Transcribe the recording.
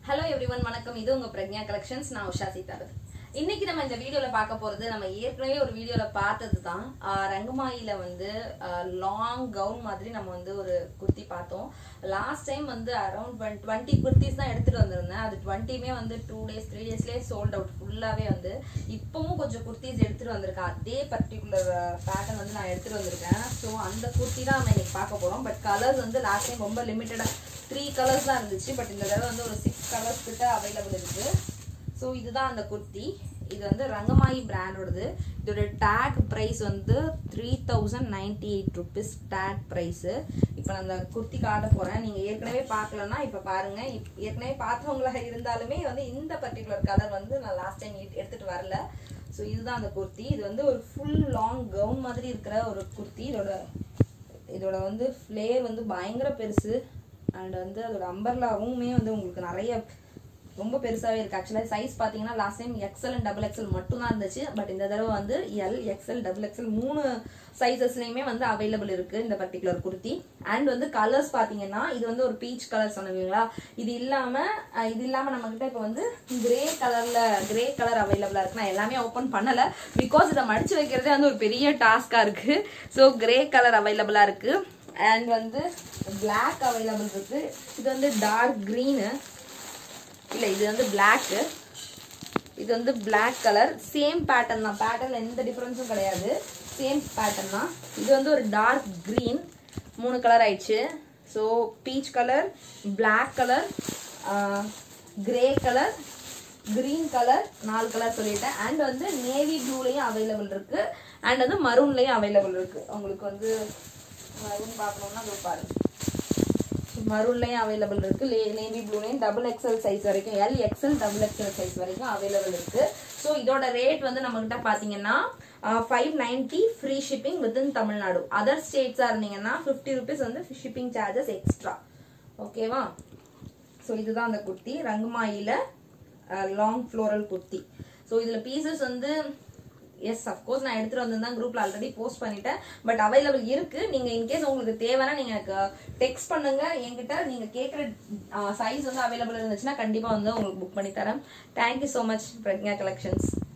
hello everyone வணக்கம் இது உங்க பிரக்ஞா கலெக்ஷன்ஸ் நான் உஷா சீதாரத் இன்னைக்கு நம்ம இந்த வீடியோல பார்க்க போறது நம்ம ஏற்கனவே ஒரு வீடியோல பார்த்தது தான் ரங்கமாயில வந்து லாங் கவுன் மாதிரி நம்ம வந்து ஒரு குர்த்தி பார்த்தோம் லாஸ்ட் டைம் வந்து அரௌண்ட் டுவெண்ட்டி குர்த்திஸ் தான் எடுத்துட்டு வந்திருந்தேன் அது டுவெண்ட்டியுமே வந்து டூ டேஸ் த்ரீ டேஸ்லேயே சோல்ட் அவுட் ஃபுல்லாவே வந்து இப்பவும் கொஞ்சம் குர்த்திஸ் எடுத்துட்டு வந்திருக்கேன் அதே பர்டிகுலர் பேட்டர்ன் வந்து நான் எடுத்துட்டு வந்திருக்கேன் ஸோ அந்த குர்த்தி தான் நம்ம இன்னைக்கு பார்க்க போறோம் பட் கலர்ஸ் வந்து லாஸ்ட் டைம் ரொம்ப லிமிட்டடா த்ரீ கலர்ஸ் தான் இருந்துச்சு பட் இந்த தடவை வந்து ஒரு சிக்ஸ் கலர்ஸ் கிட்ட அவைலபிள் இருக்கு ஸோ இதுதான் அந்த குர்த்தி இது வந்து ரங்கமாயி பிராண்டோடது இதோட டேக் ப்ரைஸ் வந்து three thousand ninety eight rupees tag price இப்போ நான் அந்த குர்த்தி காட்ட போகிறேன் நீங்கள் ஏற்கனவே பார்க்கலன்னா இப்போ பாருங்கள் இப் ஏற்கனவே பார்த்தவங்களா இருந்தாலுமே வந்து இந்த பர்டிகுலர் கலர் வந்து நான் லாஸ்ட் டைம் எடுத்துகிட்டு வரல ஸோ இதுதான் அந்த குர்த்தி இது வந்து ஒரு ஃபுல் லாங் கவுன் மாதிரி இருக்கிற ஒரு குர்த்தி இதோட இதோட வந்து ஃப்ளேர் வந்து பயங்கர பெருசு அண்ட் வந்து அதோட அம்பர்லாவுமே வந்து உங்களுக்கு நிறைய ரொம்ப பெருசாகவே இருக்குது ஆக்சுவலாக சைஸ் பார்த்தீங்கன்னா last time XL and double XL மட்டும் தான் இருந்துச்சு பட் இந்த தடவை வந்து எல் எக்ஸல் டபுள் எக்ஸல் மூணு சைஸஸ்லையுமே வந்து அவைலபிள் இருக்குது இந்த பர்டிகுலர் குர்த்தி அண்ட் வந்து கலர்ஸ் பார்த்தீங்கன்னா இது வந்து ஒரு பீச் கலர் சொன்னீங்களா இது இல்லாமல் இது இல்லாமல் நம்மக்கிட்ட இப்போ வந்து கிரே கலரில் கிரே கலர் அவைலபிளாக இருக்கு நான் எல்லாமே ஓப்பன் பண்ணலை பிகாஸ் இதை மடிச்சு வைக்கிறதே வந்து ஒரு பெரிய டாஸ்காக இருக்குது ஸோ கிரே கலர் அவைலபிளாக இருக்குது அண்ட் வந்து பிளாக் அவைலபிள் இருக்கு இது வந்து டார்க் க்ரீனு இல்லை இது வந்து பிளாக்கு இது வந்து பிளாக் கலர் சேம் பேட்டர்ன் தான் பேட்டர்னில் எந்த டிஃப்ரென்ஸும் கிடையாது சேம் பேட்டர்ன் தான் இது வந்து ஒரு டார்க் க்ரீன் மூணு கலர் ஆயிடுச்சு so peach colour black colour grey colour green colour நாலு கலர் சொல்லிட்டேன் அண்ட் வந்து நேவி ப்ளூலையும் அவைலபிள் இருக்கு அண்ட் வந்து மரூன்லையும் அவைலபிள் இருக்கு உங்களுக்கு வந்து மரூன் பார்க்கணும்னா அது பாருங்க மரூன்லையும் அவைலபிள் இருக்கு நேவி ப்ளூலையும் டபுள் எக்ஸல் சைஸ் வரைக்கும் L XL double XL size வரைக்கும் அவைலபிள் இருக்கு ஸோ இதோட ரேட் வந்து நம்மகிட்ட பார்த்தீங்கன்னா five ninety free shipping within Tamil Nadu other ஸ்டேட்ஸாக இருந்தீங்கன்னா ஃபிஃப்டி ருபீஸ் வந்து ஷிப்பிங் சார்ஜஸ் எக்ஸ்ட்ரா ஓகேவா ஸோ இதுதான் அந்த குர்த்தி ரங்குமாயில லாங் ஃப்ளோரல் குர்த்தி ஸோ இதில் பீசஸ் வந்து எஸ் அஃப்கோர்ஸ் நான் எடுத்துகிட்டு வந்திருந்தேன் குரூப்பில் ஆல்ரெடி போஸ்ட் பண்ணிட்டேன் பட் அவைலபிள் இருக்கு நீங்கள் இன்கேஸ் உங்களுக்கு தேவைன்னா நீங்கள் எனக்கு டெக்ஸ்ட் பண்ணுங்க என்கிட்ட நீங்கள் கேட்குற சைஸ் வந்து அவைலபிள் இருந்துச்சுன்னா கண்டிப்பாக வந்து உங்களுக்கு புக் பண்ணி தரேன் thank you so much Pragya collections